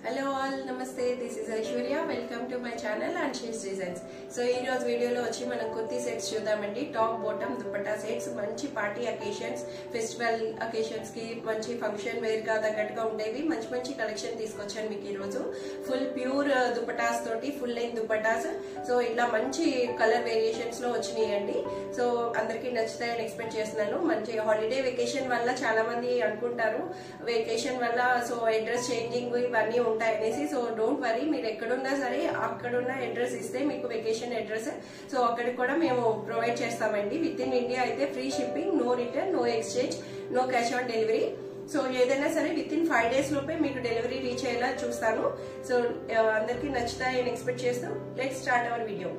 hello all నమస్తే this is Aishwarya welcome to my channel and she's designs so ఈ రోజు వీడియోలో వచ్చి మనం కుర్తీ సెట్స్ చూద్దామండి టాప్ బాటమ్ దుపట్టా సెట్స్ మంచి పార్టీ అకేషన్స్ ఫెస్టివల్ అకేషన్స్ కి మంచి ఫంక్షన్ వేర్ గా తగ్గట్టుగా ఉండేవి మంచి మంచి కలెక్షన్ తీసుకొచ్చాను మీకు ఈ రోజు ఫుల్ ప్యూర్ దుపటాస్ తోటి ఫుల్ లెంగ్ దుపటాస్ సో ఇట్లా మంచి కలర్ వేరియేషన్స్ లో వచ్చినాయండి సో అందరికీ నచ్చుతాయని ఎక్స్పెక్ట్ చేస్తున్నాను మంచి హాలిడే వెకేషన్ వల్ల చాలా మంది అనుకుంటారు వెకేషన్ వల్ల సో అడ్రస్ చేంజింగ్ ఇవన్నీ ఉంటాయి అనేసి సో డోంట్ వరీ మీరు ఎక్కడున్నా సరే అక్కడున్న అడ్రస్ ఇస్తే మీకు వెకేషన్ అడ్రస్ సో అక్కడికి కూడా మేము ప్రొవైడ్ చేస్తామండి విత్ ఇన్ ఇండియా అయితే free shipping no return no exchange no cash on delivery so ఏదైనా సరే విత్ ఇన్ ఫైవ్ డేస్ లోపే మీకు డెలివరీ రీచ్ అయ్యేలా చూస్తాను సో అందరికీ నచ్చుతాయని ఎక్స్పెక్ట్ చేస్తూ let start our video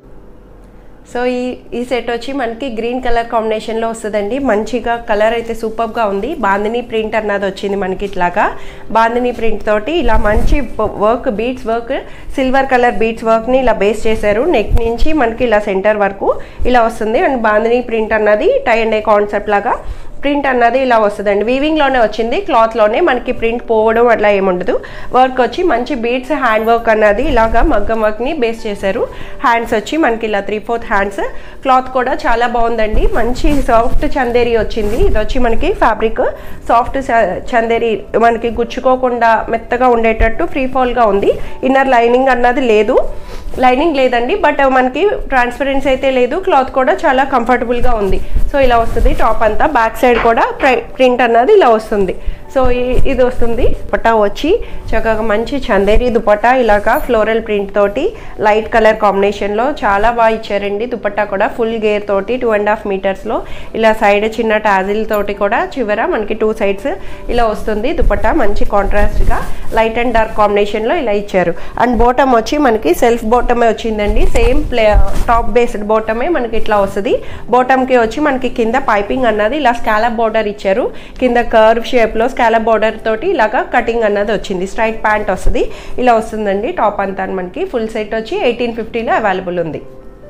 so ఈ ఈ సెట్ వచ్చి మనకి గ్రీన్ కలర్ కాంబినేషన్లో వస్తుందండి మంచిగా కలర్ అయితే సూపర్గా ఉంది బాందిని ప్రింట్ అన్నది వచ్చింది మనకి ఇట్లాగా బాందిని ప్రింట్ తోటి ఇలా మంచి work beads work silver colour beads వర్క్ని ఇలా బేస్ చేశారు నెక్ నుంచి మనకి ఇలా సెంటర్ వరకు ఇలా వస్తుంది అండ్ బాందిని ప్రింట్ అన్నది టై అండ్ కాన్సెప్ట్ లాగా ప్రింట్ అన్నది ఇలా వస్తుందండి వీవింగ్లోనే వచ్చింది క్లాత్లోనే మనకి ప్రింట్ పోవడం అట్లా ఏముండదు వర్క్ వచ్చి మంచి బీడ్స్ హ్యాండ్ వర్క్ అన్నది ఇలాగా మగ్గం వర్క్ని బేస్ చేశారు హ్యాండ్స్ వచ్చి మనకి ఇలా త్రీ ఫోర్త్ హ్యాండ్స్ క్లాత్ కూడా చాలా బాగుందండి మంచి సాఫ్ట్ చందేరి వచ్చింది ఇది వచ్చి మనకి ఫ్యాబ్రిక్ సాఫ్ట్ చందేరి మనకి గుచ్చుకోకుండా మెత్తగా ఉండేటట్టు ఫ్రీ ఫాల్గా ఉంది ఇన్నర్ లైనింగ్ అన్నది లేదు లైనింగ్ లేదండి బట్ మనకి ట్రాన్స్పరెన్సీ అయితే లేదు క్లాత్ కూడా చాలా కంఫర్టబుల్గా ఉంది సో ఇలా వస్తుంది టాప్ అంతా బ్యాక్ సైడ్ కూడా ప్రింట్ అన్నది ఇలా వస్తుంది సో ఇది వస్తుంది దుపట్టా వచ్చి చక్కగా మంచి చందేరి దుపట్టా ఇలాగా ఫ్లోరల్ ప్రింట్ తోటి లైట్ కలర్ కాంబినేషన్లో చాలా బాగా ఇచ్చారండి దుపట్టా కూడా ఫుల్ గేర్ తోటి టూ అండ్ హాఫ్ మీటర్స్లో ఇలా సైడ్ చిన్న టాజిల్ తోటి కూడా చివర మనకి టూ సైడ్స్ ఇలా వస్తుంది దుపట్టా మంచి కాంట్రాస్ట్గా లైట్ అండ్ డార్క్ కాంబినేషన్లో ఇలా ఇచ్చారు అండ్ బోటమ్ వచ్చి మనకి సెల్ఫ్ బోటమే వచ్చిందండి సేమ్ ప్లే టాప్ బేస్డ్ బోటమే మనకి ఇట్లా వస్తుంది బోటమ్కి వచ్చి మనకి కింద పైపింగ్ అన్నది ఇలా స్కాలప్ బోర్డర్ ఇచ్చారు కింద కర్వ్ షేప్లో స్కాలప్ బోర్డర్ తోటి ఇలాగా కటింగ్ అన్నది వచ్చింది స్ట్రైట్ ప్యాంట్ వస్తుంది ఇలా వస్తుందండి టాప్ అంతా మనకి ఫుల్ సెట్ వచ్చి ఎయిటీన్ ఫిఫ్టీలో అవైలబుల్ ఉంది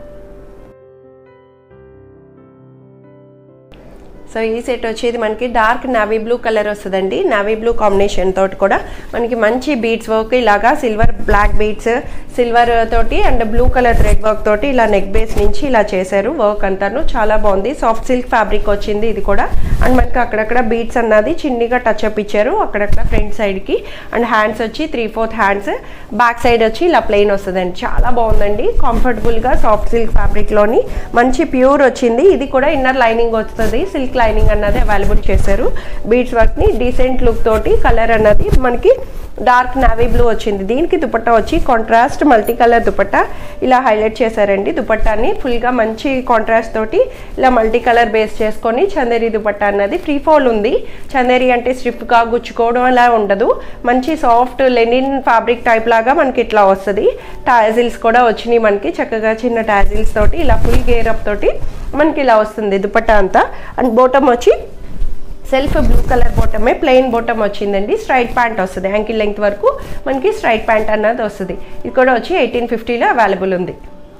సో ఈ సెట్ వచ్చేది మనకి డార్క్ నావీ బ్లూ కలర్ వస్తుందండి నావీ బ్లూ కాంబినేషన్ తోటి కూడా మనకి మంచి బీడ్స్ వర్క్ ఇలాగా సిల్వర్ బ్లాక్ బీడ్స్ సిల్వర్ తోటి and blue colour thread work తోటి ఇలా నెక్ బేస్ నుంచి ఇలా చేశారు వర్క్ అంతాను చాలా బాగుంది సాఫ్ట్ సిల్క్ ఫ్యాబ్రిక్ వచ్చింది ఇది కూడా అండ్ మనకి అక్కడక్కడ బీడ్స్ అన్నది చిన్నగా టచ్ అప్ ఇచ్చారు అక్కడక్కడ ఫ్రంట్ సైడ్కి అండ్ హ్యాండ్స్ వచ్చి three fourth hands back side వచ్చి ఇలా ప్లెయిన్ వస్తుందండి చాలా బాగుందండి కంఫర్టబుల్గా సాఫ్ట్ సిల్క్ ఫ్యాబ్రిక్లోని మంచి ప్యూర్ వచ్చింది ఇది కూడా ఇన్నర్ లైనింగ్ వస్తుంది సిల్క్ లైనింగ్ అన్నది అవైలబుల్ చేశారు బీడ్స్ వర్క్ని డీసెంట్ లుక్ తోటి కలర్ అన్నది మనకి డార్క్ నావీ బ్లూ వచ్చింది దీనికి దుపట్టా వచ్చి కాంట్రాస్ట్ మల్టీ కలర్ దుపట్టా ఇలా హైలైట్ చేశారండి దుపట్టాని ఫుల్గా మంచి కాంట్రాస్ట్ తోటి ఇలా మల్టీ కలర్ బేస్ చేసుకొని చందేరి దుపట్టా అన్నది ఫ్రీ ఫాల్ ఉంది చందేరి అంటే స్ట్రిప్గా గుచ్చుకోవడం అలా ఉండదు మంచి సాఫ్ట్ లెనిన్ ఫ్యాబ్రిక్ టైప్ లాగా మనకి ఇట్లా వస్తుంది టాజిల్స్ కూడా వచ్చినాయి మనకి చక్కగా చిన్న టాజిల్స్ తోటి ఇలా ఫుల్ గేర్ అప్ తోటి మనకి ఇలా వస్తుంది దుపట్టా అంతా అండ్ బోటమ్ వచ్చి సెల్ఫ్ బ్లూ కలర్ బోటమే ప్లెయిన్ బోటమ్ వచ్చిందండి స్ట్రైట్ ప్యాంట్ వస్తుంది యాంకిల్ లెంగ్త్ వరకు మనకి స్ట్రైట్ ప్యాంట్ అన్నది వస్తుంది ఇది కూడా వచ్చి ఎయిటీన్ ఫిఫ్టీలో అవైలబుల్ ఉంది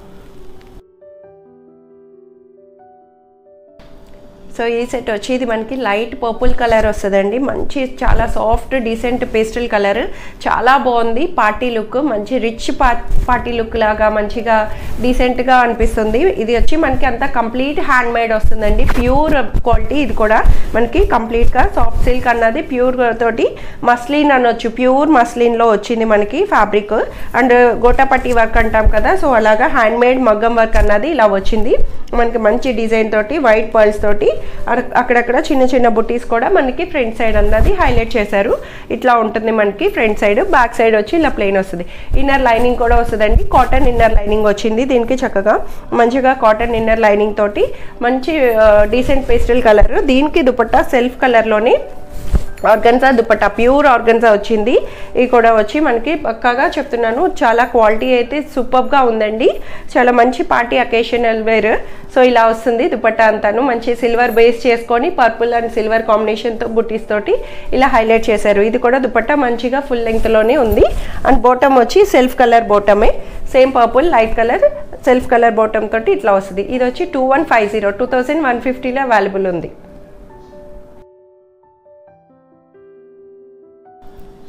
సో ఈ సెట్ వచ్చి ఇది మనకి లైట్ పర్పుల్ కలర్ వస్తుందండి మంచి చాలా సాఫ్ట్ డీసెంట్ పేస్టల్ కలర్ చాలా బాగుంది పార్టీ లుక్ మంచి రిచ్ పార్టీ లుక్ లాగా మంచిగా డీసెంట్గా అనిపిస్తుంది ఇది వచ్చి మనకి అంతా కంప్లీట్ హ్యాండ్ మేడ్ వస్తుందండి ప్యూర్ క్వాలిటీ ఇది కూడా మనకి కంప్లీట్గా సాఫ్ట్ సిల్క్ అన్నది ప్యూర్ తోటి మస్లిన్ అనొచ్చు ప్యూర్ మస్లిన్లో వచ్చింది మనకి ఫ్యాబ్రిక్ అండ్ గోటాపట్టి వర్క్ అంటాం కదా సో అలాగా హ్యాండ్ మేడ్ మగ్గం వర్క్ అన్నది ఇలా వచ్చింది మనకి మంచి డిజైన్ తోటి వైట్ పర్ల్స్ తోటి అక్కడక్కడ చిన్న చిన్న బుటీస్ కూడా మనకి ఫ్రంట్ సైడ్ అన్నది హైలైట్ చేశారు ఇట్లా ఉంటుంది మనకి ఫ్రంట్ సైడ్ బ్యాక్ సైడ్ వచ్చి ఇలా ప్లెయిన్ వస్తుంది ఇన్నర్ లైనింగ్ కూడా వస్తుందండి కాటన్ ఇన్నర్ లైనింగ్ వచ్చింది దీనికి చక్కగా మంచిగా కాటన్ ఇన్నర్ లైనింగ్ తోటి మంచి డీసెంట్ పేస్టల్ కలర్ దీనికి దుపట్టా సెల్ఫ్ కలర్లోని ఆర్గన్జా దుపట్టా ప్యూర్ ఆర్గన్జా వచ్చింది ఇది కూడా వచ్చి మనకి పక్కాగా చెప్తున్నాను చాలా క్వాలిటీ అయితే సూపర్గా ఉందండి చాలా మంచి పార్టీ అకేషనల్ వేర్ సో ఇలా వస్తుంది దుపట్టా అంతాను మంచి సిల్వర్ బేస్ చేసుకొని పర్పుల్ అండ్ సిల్వర్ కాంబినేషన్తో బుటీస్ తోటి ఇలా హైలైట్ చేశారు ఇది కూడా దుపట్టా మంచిగా ఫుల్ లెంగ్త్లోనే ఉంది అండ్ బోటమ్ వచ్చి సెల్ఫ్ కలర్ బోటమే same purple light colour self colour bottom తోటి ఇట్లా వస్తుంది ఇది వచ్చి two one five zero two thousand one ఫిఫ్టీలో అవైలబుల్ ఉంది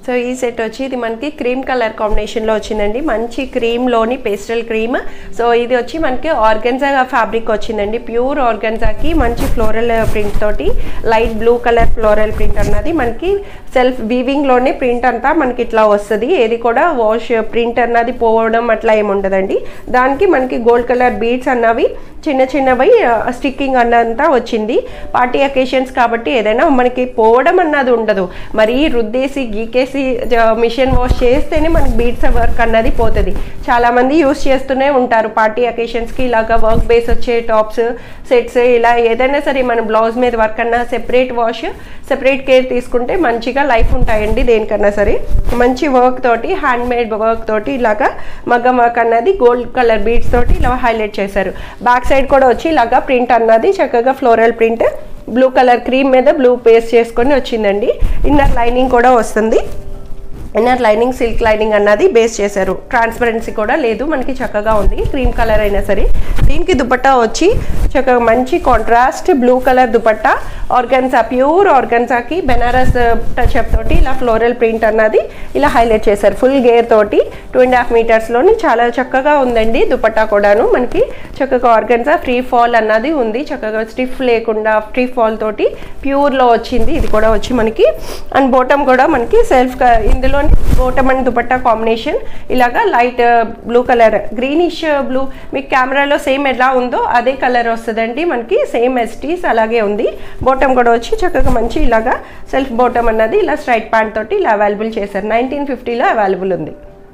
సో ఈ సెట్ వచ్చి ఇది మనకి క్రీమ్ కలర్ కాంబినేషన్లో వచ్చిందండి మంచి క్రీమ్లోని పేస్టల్ క్రీమ్ సో ఇది వచ్చి మనకి ఆర్గన్జా ఫ్యాబ్రిక్ వచ్చిందండి ప్యూర్ ఆర్గన్జాకి మంచి ఫ్లోరల్ ప్రింట్ తోటి light blue colour floral print అన్నది మనకి సెల్ఫ్ వీవింగ్లోనే ప్రింట్ అంతా మనకి ఇట్లా వస్తుంది ఏది కూడా వాష్ ప్రింట్ అన్నది పోవడం అట్లా ఏమి ఉండదండి దానికి మనకి గోల్డ్ కలర్ బీడ్స్ అన్నవి చిన్న చిన్నవి స్టిక్కింగ్ అన్నంతా వచ్చింది పార్టీ అకేషన్స్ కాబట్టి ఏదైనా మనకి పోవడం అన్నది ఉండదు మరీ రుద్దేసి గీకేసి మిషన్ వాష్ చేస్తేనే మనకి బీట్స్ వర్క్ అన్నది పోతుంది చాలామంది యూస్ చేస్తూనే ఉంటారు పార్టీ అకేషన్స్కి ఇలాగా వర్క్ బేస్ వచ్చే టాప్స్ సెట్స్ ఇలా ఏదైనా సరే మన బ్లౌజ్ మీద వర్క్ అన్నా సెపరేట్ వాష్ సెపరేట్ కేర్ తీసుకుంటే మంచిగా లైఫ్ ఉంటాయండి దేనికన్నా సరే మంచి వర్క్ తోటి హ్యాండ్ మేడ్ వర్క్ తోటి ఇలాగా మగ్గం వర్క్ అన్నది గోల్డ్ కలర్ బీడ్స్ తోటి ఇలా హైలైట్ చేశారు బ్యాక్ సైడ్ కూడా వచ్చి ఇలాగా ప్రింట్ అన్నది చక్కగా floral print blue colour cream మీద బ్లూ పేస్ట్ చేసుకొని వచ్చిందండి ఇన్నర్ లైనింగ్ కూడా వస్తుంది ఇన్నర్ లైనింగ్ సిల్క్ లైనింగ్ అన్నది బేస్ చేశారు ట్రాన్స్పరెన్సీ కూడా లేదు మనకి చక్కగా ఉంది క్రీమ్ కలర్ అయినా సరే దీనికి దుపట్టా వచ్చి చక్కగా మంచి contrast blue colour dupatta organza pure ఆర్గన్సాకి బెనారస్ టచ్అప్ తోటి ఇలా ఫ్లోరల్ ప్రింట్ అన్నది ఇలా హైలైట్ చేశారు ఫుల్ గేర్ తోటి టూ అండ్ హాఫ్ మీటర్స్లోని చాలా చక్కగా ఉందండి దుపట్టా కూడాను మనకి చక్కగా ఆర్గన్సా ఫ్రీ ఫాల్ అన్నది ఉంది చక్కగా స్టిఫ్ లేకుండా ఫ్రీ ఫాల్ తోటి ప్యూర్లో వచ్చింది ఇది కూడా వచ్చి మనకి అండ్ బోటమ్ కూడా మనకి సెల్ఫ్ ఇందులో బోటమ్ అండ్ దుపట్టా కాంబినేషన్ ఇలాగా light blue colour greenish blue మీకు కెమెరాలో సేమ్ ఎలా ఉందో అదే కలర్ వస్తుందండి మనకి సేమ్ ఎస్టీస్ అలాగే ఉంది బోటమ్ కూడా వచ్చి చక్కగా మంచి ఇలాగా సెల్ఫ్ బోటమ్ అన్నది ఇలా స్ట్రైట్ ప్యాంట్ తోటి ఇలా అవైలబుల్ చేశారు నైన్టీన్ ఫిఫ్టీలో అవైలబుల్ ఉంది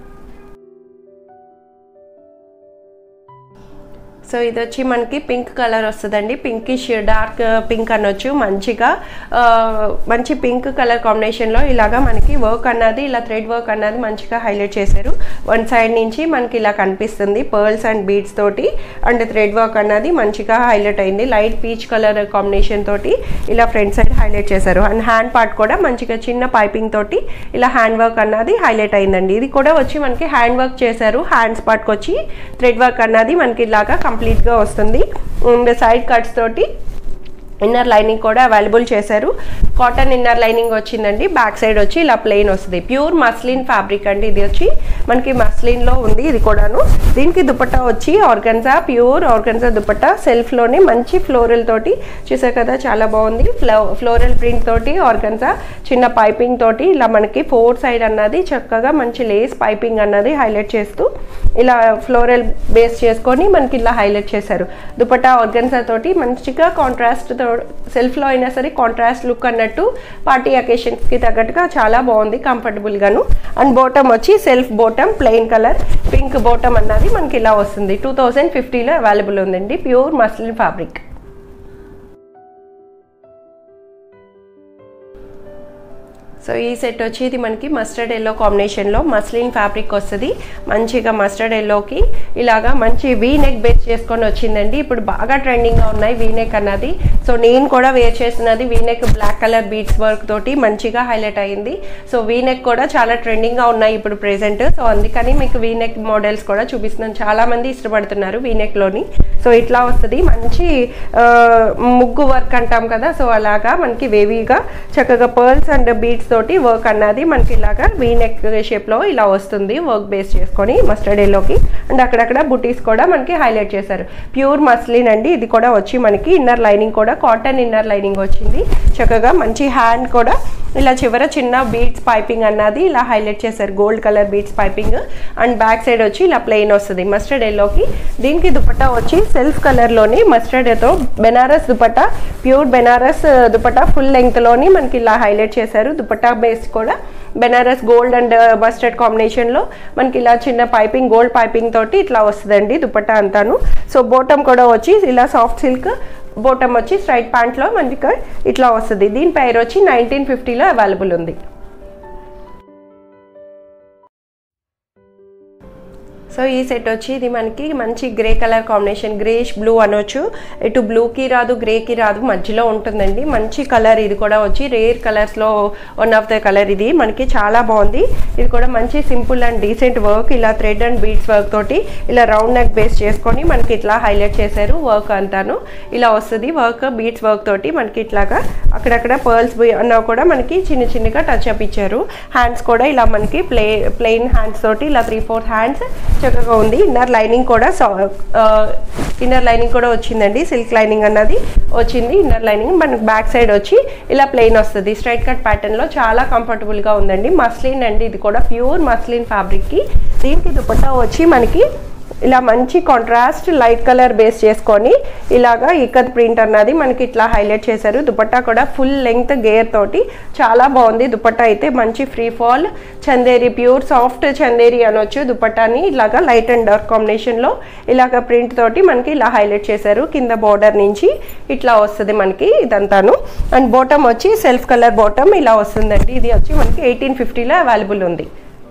సో ఇది వచ్చి మనకి పింక్ కలర్ వస్తుందండి పింకిష్ డార్క్ పింక్ అనొచ్చు మంచిగా ఆ, మంచి పింక్ కలర్ కాంబినేషన్లో ఇలాగా మనకి వర్క్ అన్నది ఇలా థ్రెడ్ వర్క్ అన్నది మంచిగా హైలైట్ చేశారు వన్ సైడ్ నుంచి మనకి ఇలా కనిపిస్తుంది పర్ల్స్ అండ్ బీడ్స్ తోటి అండ్ థ్రెడ్ వర్క్ అన్నది మంచిగా హైలైట్ అయింది లైట్ పీచ్ కలర్ కాంబినేషన్ తోటి ఇలా ఫ్రంట్ సైడ్ హైలైట్ చేశారు అండ్ హ్యాండ్ పార్ట్ కూడా మంచిగా చిన్న పైపింగ్ తోటి ఇలా హ్యాండ్ వర్క్ అన్నది హైలైట్ అయిందండి ఇది కూడా వచ్చి మనకి హ్యాండ్ వర్క్ చేశారు హ్యాండ్స్ పార్ట్కి వచ్చి థ్రెడ్ వర్క్ అన్నది మనకి ఇలాగా కంప్లీట్గా వస్తుంది అండ్ సైడ్ కట్స్ తోటి ఇన్నర్ లైనింగ్ కూడా అవైలబుల్ చేశారు కాటన్ ఇన్నర్ లైనింగ్ వచ్చిందండి బ్యాక్ సైడ్ వచ్చి ఇలా ప్లెయిన్ వస్తుంది ప్యూర్ మస్లిన్ ఫ్యాబ్రిక్ అండి ఇది వచ్చి మనకి మస్లిన్లో ఉంది ఇది కూడాను దీనికి దుపట్టా వచ్చి ఆర్గన్జా ప్యూర్ ఆర్గన్జా దుపట్టా సెల్ఫ్లోనే మంచి ఫ్లోరల్ తోటి చూసారు కదా చాలా బాగుంది ఫ్లో ఫ్లోరల్ ప్రింట్ తోటి ఆర్గన్జా చిన్న పైపింగ్ తోటి ఇలా మనకి ఫోర్ సైడ్ అన్నది చక్కగా మంచి లేస్ పైపింగ్ అన్నది హైలైట్ చేస్తూ ఇలా ఫ్లోరల్ బేస్ చేసుకొని మనకి ఇలా హైలైట్ చేశారు దుపట్టా ఆర్గన్సా తోటి మంచిగా కాంట్రాస్ట్ తో సెల్ఫ్లో అయినా సరే కాంట్రాస్ట్ లుక్ అన్నట్టు పార్టీ అకేషన్స్కి తగ్గట్టుగా చాలా బాగుంది కంఫర్టబుల్గాను అండ్ బోటమ్ వచ్చి self bottom plain colour pink bottom అన్నది మనకి ఇలా వస్తుంది టూ థౌజండ్ ఫిఫ్టీలో అవైలబుల్ ఉందండి ప్యూర్ మస్లిన్ ఫ్యాబ్రిక్ సో ఈ సెట్ వచ్చి ఇది మనకి మస్టర్డ్ ఎల్లో కాంబినేషన్లో మస్లిన్ ఫ్యాబ్రిక్ వస్తుంది మంచిగా మస్టర్డ్ ఎల్లోకి ఇలాగా మంచి వీ నెక్ బేస్ చేసుకొని వచ్చిందండి ఇప్పుడు బాగా ట్రెండింగ్గా ఉన్నాయి వీ నెక్ అన్నది సో నేను కూడా వేర్ చేసినది V neck black colour beads work తోటి మంచిగా హైలైట్ అయింది సో వీ నెక్ కూడా చాలా ట్రెండింగ్గా ఉన్నాయి ఇప్పుడు ప్రెసెంట్ సో అందుకని మీకు వీ నెక్ మోడల్స్ కూడా చూపిస్తున్నాను చాలా మంది ఇష్టపడుతున్నారు వీ నెక్లోని సో ఇట్లా వస్తుంది మంచి ఆ, ముగ్గు వర్క్ అంటాం కదా సో అలాగా మనకి వేవీగా చక్కగా పర్ల్స్ అండ్ బీట్స్ తోటి వర్క్ అన్నది మనకి ఇలాగా వీ నెక్ షేప్లో ఇలా వస్తుంది వర్క్ బేస్ చేసుకొని మస్టర్డ్ ఎల్లోకి అండ్ అక్కడక్కడ బుటీస్ కూడా మనకి హైలైట్ చేశారు ప్యూర్ మస్లిన్ అండి ఇది కూడా వచ్చి మనకి ఇన్నర్ లైనింగ్ కూడా కాటన్ ఇన్నర్ లైనింగ్ వచ్చింది చక్కగా మంచి హ్యాండ్ కూడా ఇలా చివర చిన్న బీట్స్ పైపింగ్ అన్నది ఇలా హైలైట్ చేశారు gold colour beads piping and back side వచ్చి ఇలా ప్లెయిన్ వస్తుంది మస్టర్డ్ ఎల్లోకి దీనికి దుపట్టా వచ్చి సెల్ఫ్ కలర్లోని మస్టర్డ్తో బెనారస్ దుపట్టా ప్యూర్ బెనారస్ దుపట్టా ఫుల్ లెంగ్త్లోని మనకి ఇలా హైలైట్ చేశారు దుపట్టా బేస్ కూడా బెనారస్ గోల్డ్ అండ్ మస్టర్డ్ కాంబినేషన్లో మనకి ఇలా చిన్న పైపింగ్ గోల్డ్ పైపింగ్ తోటి ఇట్లా వస్తుందండి దుపట్టా అంతాను సో బోటమ్ కూడా వచ్చి ఇలా సాఫ్ట్ సిల్క్ బోటమ్ వచ్చి స్ట్రైట్ ప్యాంట్లో మనకి ఇట్లా వస్తుంది దీని పేరు వచ్చి నైన్టీన్ ఫిఫ్టీలో అవైలబుల్ ఉంది సో ఈ సెట్ వచ్చి ఇది మనకి మంచి grey colour combination greyish blue అనొచ్చు ఇటు బ్లూకి రాదు గ్రేకి రాదు మధ్యలో ఉంటుందండి మంచి కలర్ ఇది కూడా వచ్చి రేర్ కలర్స్లో వన్ ఆఫ్ ద కలర్ ఇది మనకి చాలా బాగుంది ఇది కూడా మంచి సింపుల్ అండ్ డీసెంట్ వర్క్ ఇలా థ్రెడ్ అండ్ బీడ్స్ వర్క్ తోటి ఇలా రౌండ్ నెక్ బేస్ చేసుకొని మనకి ఇట్లా హైలైట్ చేశారు వర్క్ అంతాను ఇలా వస్తుంది వర్క్ బీడ్స్ వర్క్ తోటి మనకి ఇట్లాగా అక్కడక్కడ పర్ల్స్ అన్నా కూడా మనకి చిన్న చిన్నగా టచ్ అప్ ఇచ్చారు హ్యాండ్స్ కూడా ఇలా మనకి ప్లే ప్లెయిన్ హ్యాండ్స్ తోటి ఇలా త్రీ ఫోర్ హ్యాండ్స్ చక్కగా ఉంది ఇన్నర్ లైనింగ్ కూడా ఇన్నర్ లైనింగ్ కూడా వచ్చిందండి సిల్క్ లైనింగ్ అన్నది వచ్చింది ఇన్నర్ లైనింగ్ మనకి బ్యాక్ సైడ్ వచ్చి ఇలా ప్లెయిన్ వస్తుంది స్ట్రైట్ కట్ ప్యాటర్న్లో చాలా కంఫర్టబుల్గా ఉందండి మస్లిన్ అండి ఇది కూడా ప్యూర్ మస్లిన్ ఫ్యాబ్రిక్కి దీనికి దుపట్టా వచ్చి మనకి ఇలా మంచి కాంట్రాస్ట్ లైట్ కలర్ బేస్ చేసుకొని ఇలాగా ఇక్కత్ ప్రింట్ అన్నది మనకి ఇట్లా హైలైట్ చేశారు దుపట్టా కూడా ఫుల్ లెంగ్త్ గేర్ తోటి చాలా బాగుంది దుపట్టా అయితే మంచి free fall Chanderi pure soft Chanderi అనొచ్చు దుపట్టాని ఇలాగా లైట్ అండ్ డార్క్ కాంబినేషన్లో ఇలాగ ప్రింట్ తోటి మనకి ఇలా హైలైట్ చేశారు కింద బోర్డర్ నుంచి ఇట్లా వస్తుంది మనకి ఇదంతాను అండ్ బాటమ్ వచ్చి సెల్ఫ్ కలర్ బాటమ్ ఇలా వస్తుందండి ఇది వచ్చి మనకి ఎయిటీన్ ఫిఫ్టీలో అవైలబుల్ ఉంది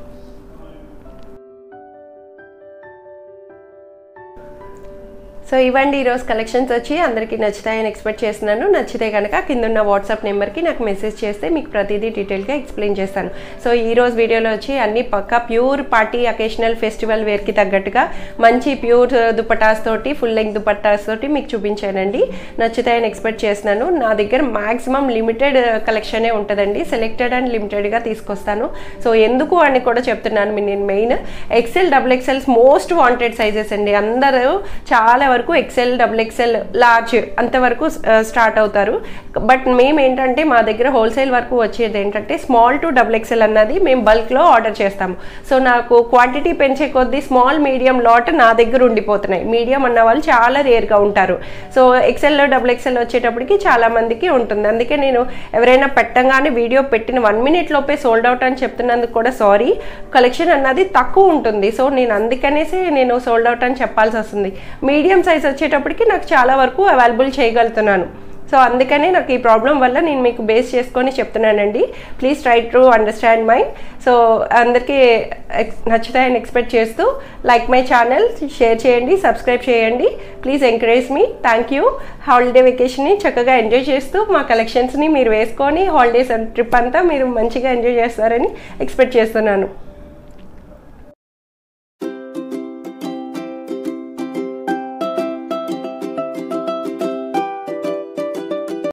సో ఇవ్వండి ఈరోజు కలెక్షన్స్ వచ్చి అందరికీ నచ్చుతాయని ఎక్స్పెక్ట్ చేస్తున్నాను నచ్చితే కనుక కింద ఉన్న వాట్సాప్ నెంబర్కి నాకు మెసేజ్ చేస్తే మీకు ప్రతిదీ డీటెయిల్గా ఎక్స్ప్లెయిన్ చేస్తాను సో ఈ రోజు వీడియోలో వచ్చి అన్ని పక్కా ప్యూర్ పార్టీ అకేషనల్ ఫెస్టివల్ వేర్కి తగ్గట్టుగా మంచి ప్యూర్ దుపటాస్ తోటి ఫుల్ లెంగ్ దుపటాస్ తోటి మీకు చూపించానండి నచ్చుతాయని ఎక్స్పెక్ట్ చేస్తున్నాను నా దగ్గర మాక్సిమం లిమిటెడ్ కలెక్షనే ఉంటుందండి సెలెక్టెడ్ అండ్ లిమిటెడ్గా తీసుకొస్తాను సో ఎందుకు అని కూడా చెప్తున్నాను నేను main XL double XLs most wanted sizes అండి అందరూ చాలా వరకు ఎక్సెల్ డబుల్ ఎక్సెల్ లార్జ్ అంతవరకు స్టార్ట్ అవుతారు బట్ మేము ఏంటంటే మా దగ్గర హోల్సేల్ వరకు వచ్చేది ఏంటంటే స్మాల్ టు డబుల్ ఎక్సెల్ అన్నది మేము బల్క్లో ఆర్డర్ చేస్తాము సో నాకు క్వాంటిటీ పెంచే కొద్దీ స్మాల్ మీడియం లాట్ నా దగ్గర ఉండిపోతున్నాయి మీడియం అన్న వాళ్ళు చాలా రేర్గా ఉంటారు సో ఎక్సెల్లో డబుల్ ఎక్సెల్ వచ్చేటప్పటికి చాలా మందికి ఉంటుంది అందుకే నేను ఎవరైనా పెట్టంగానే వీడియో పెట్టిన వన్ మినిట్ లోపే సోల్డ్ అవుట్ అని చెప్తున్నందుకు కూడా సారీ కలెక్షన్ అన్నది తక్కువ ఉంటుంది సో నేను అందుకనేసి నేను సోల్డ్ అవుట్ అని చెప్పాల్సి వస్తుంది మీడియం సైజ్ వచ్చేటప్పటికి నాకు చాలా వరకు అవైలబుల్ చేయగలుగుతున్నాను సో అందుకనే నాకు ఈ ప్రాబ్లం వల్ల నేను మీకు బేస్ చేసుకొని చెప్తున్నానండి please try to understand my so అందరికీ నచ్చుతాయని ఎక్స్పెక్ట్ చేస్తూ లైక్ మై ఛానల్ షేర్ చేయండి సబ్స్క్రైబ్ చేయండి ప్లీజ్ ఎంకరేజ్ మీ థ్యాంక్ యూ హాలిడే వెకేషన్ని చక్కగా ఎంజాయ్ చేస్తూ మా కలెక్షన్స్ని మీరు వేసుకొని హాలిడేస్ ట్రిప్ అంతా మీరు మంచిగా ఎంజాయ్ చేస్తారని ఎక్స్పెక్ట్ చేస్తున్నాను